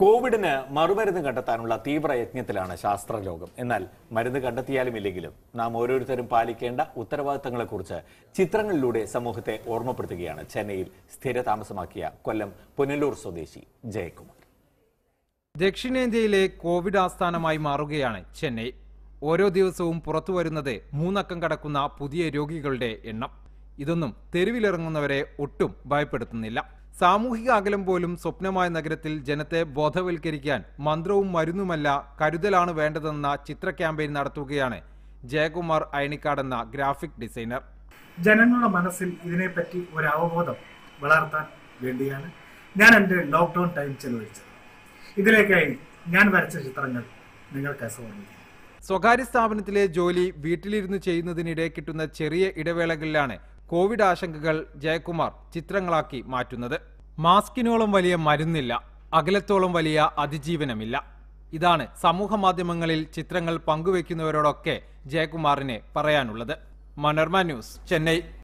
കോവിഡിന് മറുമരുന്ന് കണ്ടെത്താനുള്ള തീവ്ര യജ്ഞത്തിലാണ് ശാസ്ത്രലോകം എന്നാൽ മരുന്ന് കണ്ടെത്തിയാലും ഇല്ലെങ്കിലും നാം ഓരോരുത്തരും പാലിക്കേണ്ട ഉത്തരവാദിത്തങ്ങളെക്കുറിച്ച് ചിത്രങ്ങളിലൂടെ സമൂഹത്തെ ഓർമ്മപ്പെടുത്തുകയാണ് ചെന്നൈയിൽ സ്ഥിരതാമസമാക്കിയ കൊല്ലം പുനലൂർ സ്വദേശി ജയകുമാർ ദക്ഷിണേന്ത്യയിലെ കോവിഡ് ആസ്ഥാനമായി മാറുകയാണ് ചെന്നൈ ഓരോ ദിവസവും പുറത്തു വരുന്നത് മൂന്നക്കം കടക്കുന്ന പുതിയ രോഗികളുടെ എണ്ണം ഇതൊന്നും തെരുവിലിറങ്ങുന്നവരെ ഒട്ടും ഭയപ്പെടുത്തുന്നില്ല സാമൂഹിക അകലം പോലും സ്വപ്നമായ നഗരത്തിൽ ജനത്തെ ബോധവൽക്കരിക്കാൻ മന്ത്രവും മരുന്നുമല്ല കരുതലാണ് വേണ്ടതെന്ന ചിത്ര ക്യാമ്പയിൻ നടത്തുകയാണ് ജയകുമാർ അയണിക്കാട് എന്ന ഗ്രാഫിക് ഡിസൈനർ ജനങ്ങളുടെ മനസ്സിൽ ഇതിനെപ്പറ്റി ഒരു അവബോധം വളർത്താൻ വേണ്ടിയാണ് ഞാൻ എൻ്റെ ലോക്ക്ഡൗൺ ടൈം ചെലവഴിച്ചത് ഇതിലേക്കായി ഞാൻ വരച്ച ചിത്രങ്ങൾ നിങ്ങൾക്ക് സമർപ്പിക്കും സ്വകാര്യ സ്ഥാപനത്തിലെ ജോലി വീട്ടിലിരുന്ന് ചെയ്യുന്നതിനിടെ കിട്ടുന്ന ചെറിയ ഇടവേളകളിലാണ് കോവിഡ് ആശങ്കകൾ ജയകുമാർ ചിത്രങ്ങളാക്കി മാറ്റുന്നത് മാസ്കിനോളം വലിയ മരുന്നില്ല അകലത്തോളം വലിയ അതിജീവനമില്ല ഇതാണ് സമൂഹ മാധ്യമങ്ങളിൽ ചിത്രങ്ങൾ പങ്കുവെക്കുന്നവരോടൊക്കെ ജയകുമാറിന് പറയാനുള്ളത് മനോർമ ന്യൂസ് ചെന്നൈ